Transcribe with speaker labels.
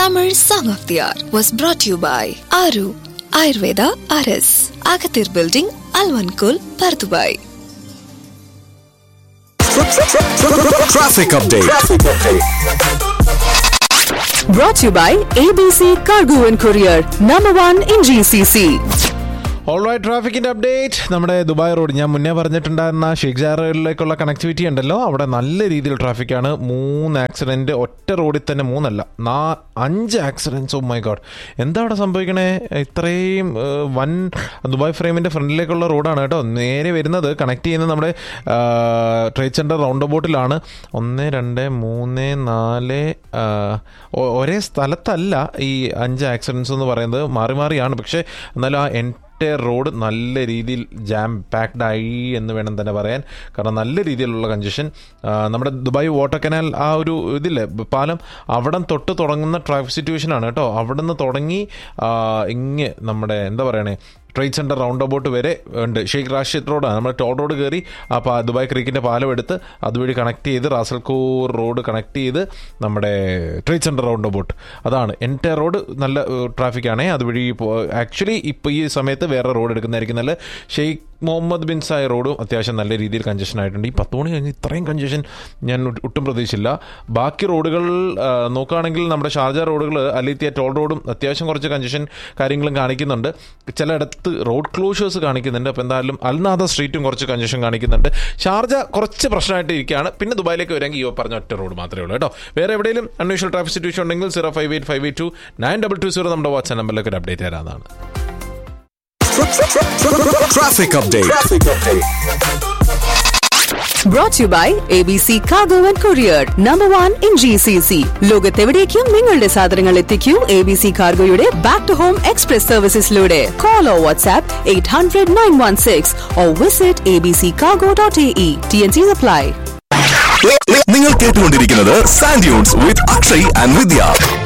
Speaker 1: Tamil Song of the Hour was brought to you by Aru Ayurveda RS, Agathir Building, Alvankul, Pardubai.
Speaker 2: Traffic update.
Speaker 3: Brought to you by ABC Cargo and Courier, number one in GCC.
Speaker 4: Alright ട്രാഫിക്കിന്റെ update നമ്മുടെ Dubai road ഞാൻ മുന്നേ പറഞ്ഞിട്ടുണ്ടായിരുന്ന Sheikh ജാറിലേക്കുള്ള connectivity ഉണ്ടല്ലോ അവിടെ നല്ല രീതിയിൽ ട്രാഫിക്കാണ് മൂന്ന് accident ഒറ്റ റോഡിൽ തന്നെ മൂന്നല്ല നാ അഞ്ച് ആക്സിഡൻസ് ഓ മൈ ഗോഡ് എന്താ അവിടെ സംഭവിക്കണേ ഇത്രയും ഏഹ്, വൻ ദുബായ് ഫ്രെയിമിന്റെ ഫ്രണ്ടിലേക്കുള്ള റോഡാണ് കേട്ടോ നേരെ വരുന്നത് കണക്ട് ചെയ്യുന്നത് നമ്മുടെ ട്രേഡ് സെന്റർ റൗണ്ട് ബോട്ടിലാണ് ഒന്ന് രണ്ട് മൂന്ന് നാല് ആ, ഒ- ഒരേ സ്ഥലത്തല്ല ഈ അഞ്ച് ആക്സിഡൻസ് എന്ന് പറയുന്നത് മാറി മാറിയാണ് പക്ഷേ എന്നാലും ആ എൻ്റെ റോഡ് നല്ല രീതിയിൽ ജാം പാക്ഡ് ആയി എന്ന് വേണം തന്നെ പറയാൻ കാരണം നല്ല രീതിയിലുള്ള കഞ്ചഷൻ നമ്മുടെ ദുബായ് വാട്ടർ കനാൽ ആ ഒരു ഇതില്ലേ പാലം അവിടം തൊട്ട് തുടങ്ങുന്ന ട്രാഫിക് സിറ്റുവേഷൻ ആണ് കേട്ടോ അവിടെ നിന്ന് തുടങ്ങി ആ, ഇങ്ങ് നമ്മുടെ എന്താ പറയണേ ട്രേഡ് സെൻറ്റർ റൗണ്ട് അബൌട്ട് വരെ ഉണ്ട് ഷെയ്ഖ് റാഷിദ് റോഡാണ് നമ്മൾ ടോൾ റോഡ് കയറി ആ പാ ദുബായ് ക്രീക്കിൻ്റെ പാലം എടുത്ത് അതുവഴി കണക്ട് ചെയ്ത് റാസൽഖൂർ റോഡ് കണക്ട് ചെയ്ത് നമ്മുടെ ട്രേഡ് സെൻറ്റർ റൗണ്ട് അബൌട്ട് അതാണ് എൻ്റെ റോഡ് നല്ല ട്രാഫിക്കാണ് അതുവഴി ആക്ച്വലി ഇപ്പോൾ ഈ സമയത്ത് വേറെ റോഡ് എടുക്കുന്നതായിരിക്കും നല്ല ഷെയ്ഖ് മുഹമ്മദ് ബിൻ സായ് റോഡും അത്യാവശ്യം നല്ല രീതിയിൽ കഞ്ചഷൻ ആയിട്ടുണ്ട് ഈ പത്ത് മണി കഴിഞ്ഞ് ഇത്രയും കഞ്ചഷൻ ഞാൻ ഒട്ട് ഒട്ടും പ്രതീക്ഷിച്ചില്ല ബാക്കി റോഡുകൾ ആ, നോക്കുകയാണെങ്കിൽ നമ്മുടെ ഷാർജ റോഡുകൾ അലിത്തിയ ടോൾ റോഡും അത്യാവശ്യം കുറച്ച് കഞ്ചഷൻ കാര്യങ്ങളും കാണിക്കുന്നുണ്ട് ചിലയിടത്ത് റോഡ് ക്ലോഷേഴ്സ് കാണിക്കുന്നുണ്ട് അപ്പോൾ എന്തായാലും അൽനാഥ സ്ട്രീറ്റും കുറച്ച് കഞ്ചഷൻ കാണിക്കുന്നുണ്ട് ഷാർജ കുറച്ച് പ്രശ്നമായിട്ട് ഇരിക്കുകയാണ് പിന്നെ ദുബായിലേക്ക് വരാമെങ്കിൽ ഈ പറഞ്ഞ ഒറ്റ റോഡ് മാത്രമേ ഉള്ളൂ കേട്ടോ വേറെ എവിടെയെങ്കിലും അൺയൂഷ്വൽ ട്രാഫിക് സിറ്റുവേഷൻ ഉണ്ടെങ്കിൽ zero five eight five eight two nine double two zero നമ്മുടെ വാട്സ്ആപ്പ് നമ്പറിലേക്ക് ഒരു അപ്ഡേറ്റ് തരാതാണ്
Speaker 2: Traffic update.
Speaker 3: Brought to you by ABC Cargo and Courier, number one in GCC. ലോകത്തെവിടേക്കും നിങ്ങളുടെ സാധനങ്ങൾ എത്തിക്കൂ എ ബി സി കാർഗോയുടെ ബാക്ക് ടു ഹോം എക്സ്പ്രസ് സർവീസസിലൂടെ call or WhatsApp eight hundred nine one six or visit A B C cargo dot A E T N C apply
Speaker 2: നിങ്ങൾ കേട്ടുകൊണ്ടിരിക്കുന്നത് sand dunes with Akshay and Vidya